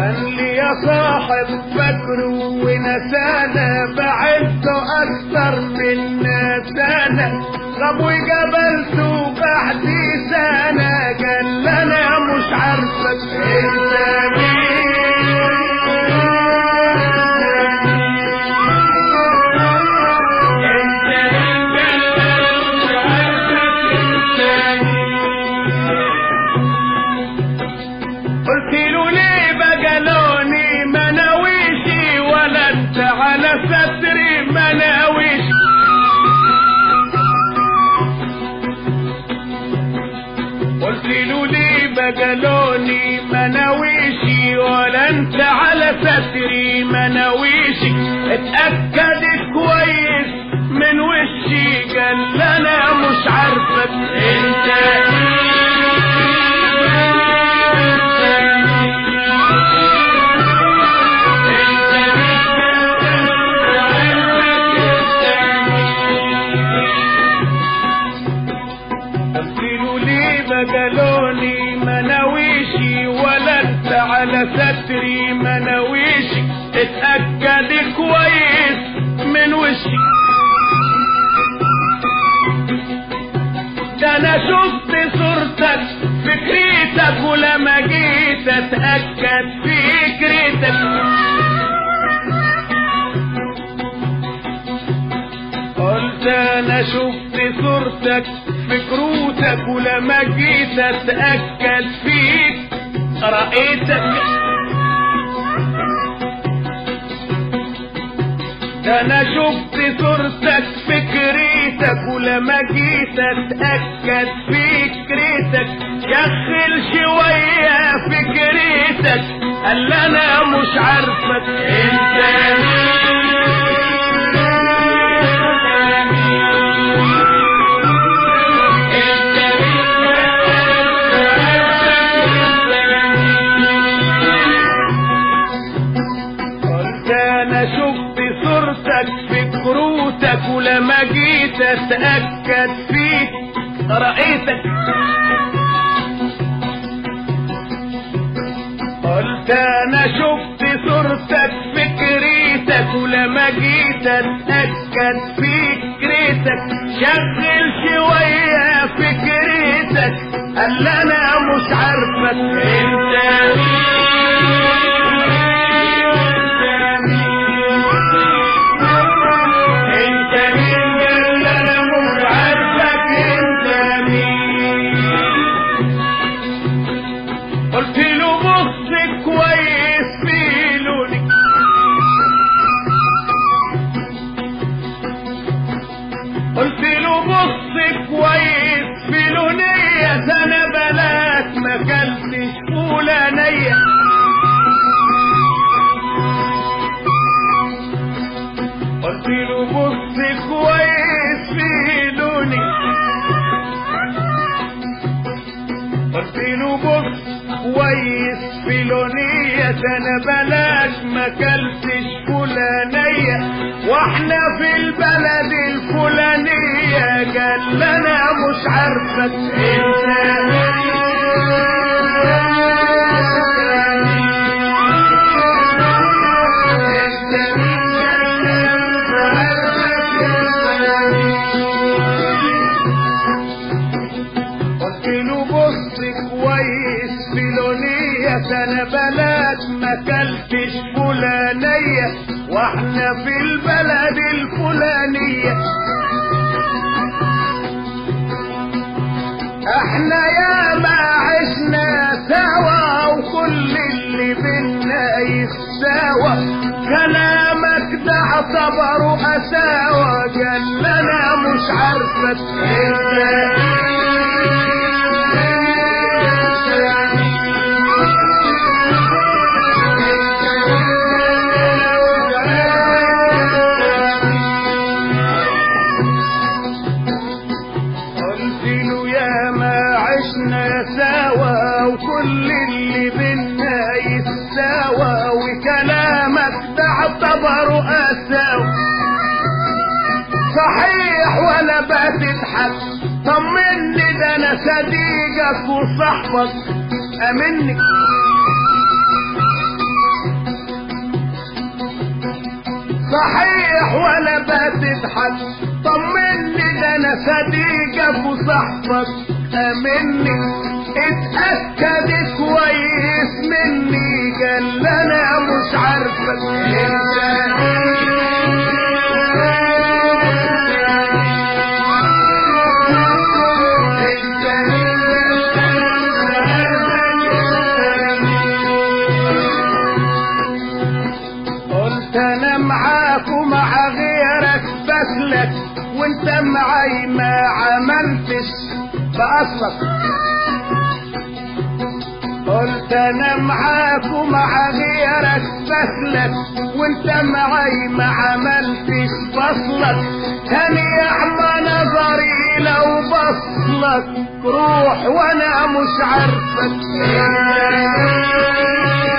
كان لي يا صاحب فاكره ونسانا بعزه اكتر من نسانا طب وقابلته بعد سنة قال انا مش عارفك انت قلت له ليه بقى لوني مناويشي ولا انت على ستري مناويشي قلت له ليه بقى لوني مناويشي ولا انت على ستري مناويشي اتأكد كويس من وشي قال انا مش عارفك انت قالوا لي بقالوني مناويشي ولا انت على ستري مناويشي اتأكد كويس من وشي ده انا شفت صورتك فكرتك ولما جيت اتأكد فكرتك قلت انا شفت صورتك في كروتك ولما جيت اتاكد فيك رأيتك ده انا شفت صورتك فكرتك ولما جيت اتاكد فكرتك شغل شويه فكرتك قال انا مش عارفك انت قلت انا شفت صورتك في كروتك ولما جيت اتاكد فيك رأيتك قلت انا شفت صورتك فكرتك ولما جيت اتاكد فكرتك شغل شويه فكرتك قال انا مش عارفك انت انت مين قال انا مش عارفك انت مين قلت له بص كويس في لونك قلت له بص كويس في لونية انا بلاك ما كلتش فلانية قلت له بص كويس في لوني قلت له بص كويس في لونية انا بلاش ما كلتش فلانية واحنا في البلد الفلانية قال انا مش عارفك قلت له بص كويس في لونية انا بلد ما كلتش فلانية واحنا في البلد الفلانية احنا يا ما عشنا سوا وكل اللي بينا يساوى كلامك ده اعتبره اساوى قال انا مش عارفك قلت له يا ما عشنا سوا وكل اللي بينا يساوى وكلامك ده اعتبره اساوى صحيح ولا بتضحك طمني ده انا صديقك وصاحبك امنك صحيح ولا بتضحك طمني ده انا صديقك وصاحبك امني اتأكد كويس مني قال انا مش عارفك قلت انا معاك ومع غيرك بسلك وانت معي ما عملتش باصلك قلت انا معاك ومع غيرك بسلك وانت معي ما عملتش بصلك كان يعمى نظري لو بصلك روح وانا مش عارفك